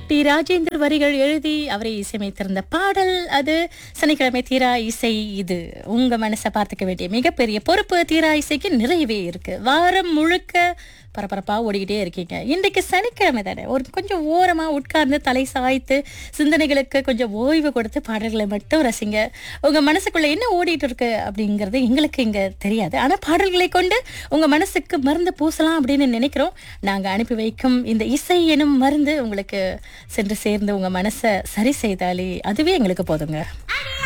D Rajendar வரிகள் எழுதி அவரை இசையமைத்திருந்த பாடல் அது சனிக்கிழமை தீரா இசை இது உங்க மனசை பார்த்துக்க வேண்டிய மிகப்பெரிய பொறுப்பு தீரா இசைக்கு நிறையவே இருக்கு வாரம் முழுக்க பரபரப்பா ஓடிக்கிட்டே இருக்கீங்க இன்றைக்கு சனிக்கிழமை தானே ஒரு கொஞ்சம் ஓரமா உட்கார்ந்து தலை சாய்த்து சிந்தனைகளுக்கு கொஞ்சம் ஓய்வு கொடுத்து பாடல்களை மட்டும் ரசிங்க உங்க மனசுக்குள்ள என்ன ஓடிட்டு இருக்கு அப்படிங்கிறது எங்களுக்கு இங்க தெரியாது ஆனா பாடல்களை கொண்டு உங்க மனசுக்கு மருந்து பூசலாம் அப்படின்னு நினைக்கிறோம் நாங்க அனுப்பி வைக்கும் இந்த இசை எனும் மருந்து உங்களுக்கு சென்று சேர்ந்து உங்க மனசை சரி செய்தாலே அதுவே எங்களுக்கு போதுங்க